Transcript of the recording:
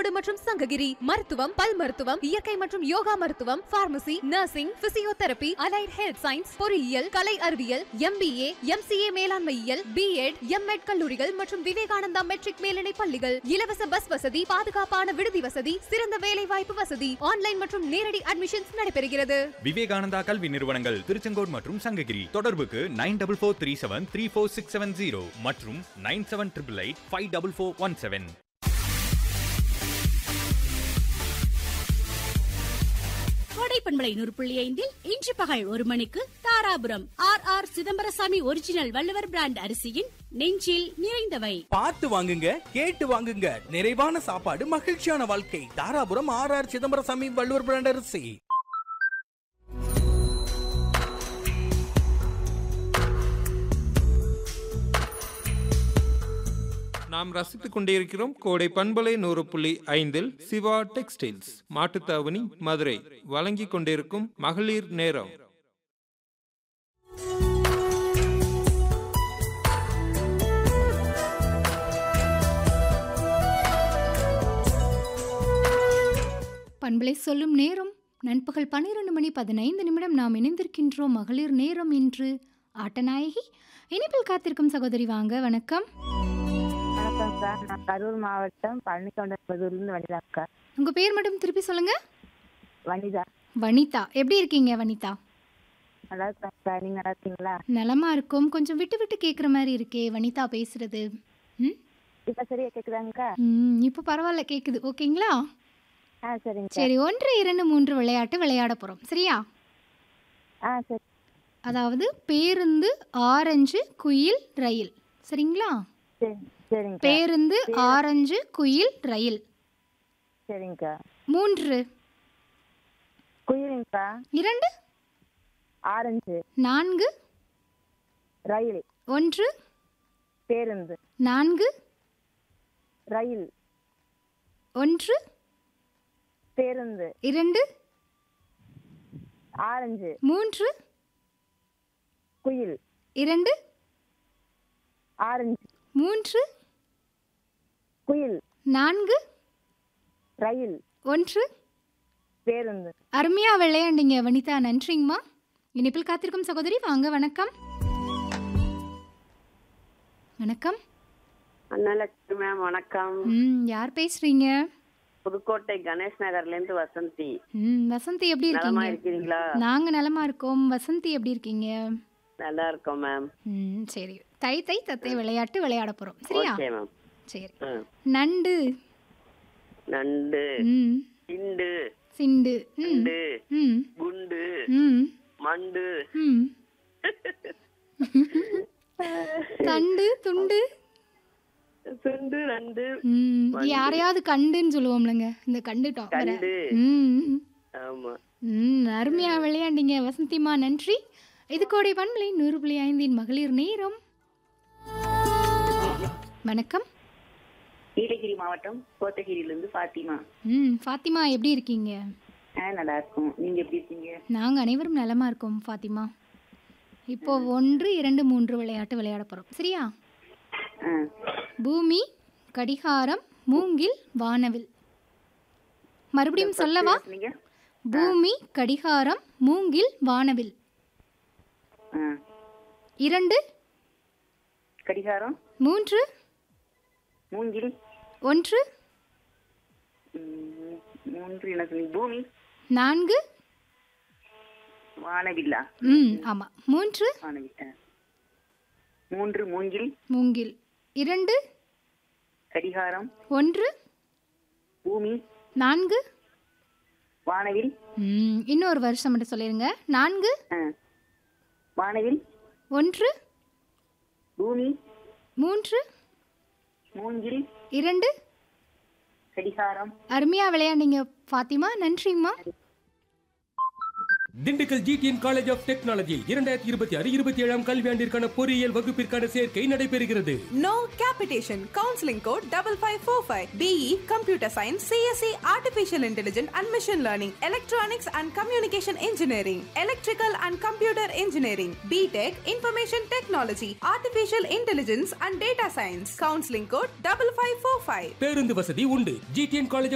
திருச்செங்கோடு மற்றும் சங்ககிரி மருத்துவம் பல் மருத்துவம் இயற்கை மற்றும் யோகா மருத்துவம் pharmacy nursing physiotherapy allied health science பொறியியல் கலை அறிவியல் எம்பிஏ எம்சிஏ மேலாண்மையியல் பிஎட் எம்எட் கல்லூரிகள் மற்றும் விவேகானந்தா மெட்ரிக் மேல்நிலை பள்ளிகள் இலவச பஸ் வசதி பாதுகாப்பான விடுதி வசதி சிறந்த வேலை வாய்ப்பு வசதி ஆன்லைன் மற்றும் நேரடி அட்மிஷன்ஸ் நடைபெறுகிறது விவேகானந்தா கல்வி நிறுவனங்கள் திருச்செங்கோடு மற்றும் சங்ககிரி தொடர்புக்கு nine double four three seven three four six seven zero மற்றும் nine seven triple eight five double four one seven Kodai பண்பலை நூறு புள்ளி ஐந்தில் இன்று பகல் ஒரு மணிக்கு Dharapuram R R Chidambarasamy original Valluvar brand அரிசியின் நெஞ்சில் நிறைந்தவை பார்த்து வாங்குங்க கேட்டு வாங்குங்க நிறைவான சாப்பாடு மகிழ்ச்சியான வாழ்க்கை Dharapuram R R Chidambarasamy Valluvar brand அரிசி நாம் ரசித்துக் கொண்டிருக்கிறோம் கோடை பண்பலை நூறு புள்ளி ஐந்தில் சிவா டெக்ஸ்டைல்ஸ் மாட்டுத்தாவணி மதுரை வழங்கிக் கொண்டிருக்கும் மகளிர் நேரம் பண்பலை சொல்லும் நேரம் நண்பகல் பன்னிரண்டு மணி பதினைந்து நிமிடம் நாம் இணைந்திருக்கின்றோம் மகளிர் நேரம் இன்று ஆட்டநாயகி இனிப்பில் காத்திருக்கும் சகோதரி வாங்க வணக்கம் வணக்கம் சார் நான் கரூர் மாவட்டம் பழனிக்கொண்டபுதூர்லேருந்து வனிதா அக்கா உங்க பேர் மட்டும் திருப்பி சொல்லுங்க வனிதா வனிதா எப்படி இருக்கீங்க வனிதா நல்லா இருக்கேன் சார் நீங்கள் நல்லா இருக்கீங்களா நலமா இருக்கும் கொஞ்சம் விட்டு விட்டு கேட்குற மாதிரி இருக்கே வனிதா பேசுறது ம் இப்போ சரியா கேட்குதாங்கக்கா ம், இப்போ பரவாயில்ல கேட்குது ஓகேங்களா ஆ சரிங்க சரி ஒன்று இரண்டு மூன்று விளையாட்டு விளையாட போகிறோம் சரியா ஆ சரி அதாவது பேருந்து ஆரஞ்சு குயில் ரயில் சரிங்களா சரி சரிங்க பேருந்து ஆரஞ்சு குயில் ரயில் சரிங்கக்கா மூன்று குயிலுங்கக்கா இரண்டு ஆரஞ்சு நான்கு ரயில் ஒன்று பேருந்து நான்கு ரயில் ஒன்று பேருந்து இரண்டு ஆரஞ்சு மூன்று குயில் இரண்டு ஆரஞ்சு மூன்று குயில் நான்கு ரயில் ஒன்று பேருந்து அருமையா விளையாண்டீங்க வனிதா நன்றிங்கம்மா இனிப்பில் காத்திருக்கும் சகோதரி வாங்க வணக்கம் வணக்கம் அண்ணலட்சுமி மேம் வணக்கம் ம் யார் பேசுறீங்க புதுக்கோட்டை கணேஷ் நகர்ல இருந்து வசந்தி ம் வசந்தி எப்படி நலமா இருக்கீங்க இருக்கிறீங்களா நாங்க நலமா இருக்கோம் வசந்தி எப்படி இருக்கீங்க நல்லா இருக்கோம் மேம் ம் சரி தை தை தத்தை விளையாட்டு விளையாட போறோம் சரியா ஓகே மேம் சரி ம். நண்டு நண்டு ம் இண்டு சிண்டு ம் இண்டு ம் குண்டு ம் மண்டு ம் தண்டு துண்டு சுண்டு நண்டு ம் யாரையாவது கண்டுன்னு சொல்லுவோம்லங்க இந்த கண்டு டாப் வேற. கண்டு. ம் ஆமா ம் அருமையா விளையாண்டீங்க வசந்திமா நன்றி இது கோடை பண்பலை நூறு புள்ளி ஐந்தின் மகளிர் நேரம் வணக்கம் நீலகிரி மாவட்டம் கோத்தகிரியிலிருந்து பாத்திமா ம் ஃபாத்திமா எப்படி இருக்கீங்க ஆ நல்லா இருக்கும் நீங்க எப்படி இருக்கீங்க நாங்கள் அனைவரும் நலமா இருக்கோம் ஃபாத்திமா இப்போ ஒன்று இரண்டு மூன்று விளையாட்டு விளையாட போகிறோம் சரியா ஆ பூமி கடிகாரம் மூங்கில் வானவில் மறுபடியும் சொல்லவா நீங்க பூமி கடிகாரம் மூங்கில் வானவில் ஆ இரண்டு கடிகாரம் மூன்று மூங்கில் ஒன்று ம், மூன்று எனக்கு பூமி நான்கு வானவில்லா ம் ஆமாம் மூன்று வானவில் ஆ. மூன்று மூங்கில் மூங்கில் இரண்டு கடிகாரம் ஒன்று பூமி நான்கு வானவில் ம் இன்னொரு வருஷம் மட்டும் சொல்லிடுங்க நான்கு ஆ. வானவில் ஒன்று பூமி மூன்று மூங்கில் இரண்டு கடிகாரம் அருமையாக விளையாண்டீங்க ஃபாத்திமா நன்றிங்கம்மா Dindigul GTN college of technology இரண்டாயிரத்தி இருபத்தி ஆறு இருபத்தி ஏழாம் கல்வியாண்டிற்கான பொறியியல் வகுப்பிற்கான சேர்க்கை நடைபெறுகிறது No capitation. Counseling code double five four five. BE Computer Science, CSE Artificial Intelligence and Machine Learning, Electronics and Communication Engineering, Electrical and Computer Engineering, BTech Information Technology, Artificial Intelligence and Data Science. Counseling code double five four five. பேருந்து வசதி உண்டு GTN college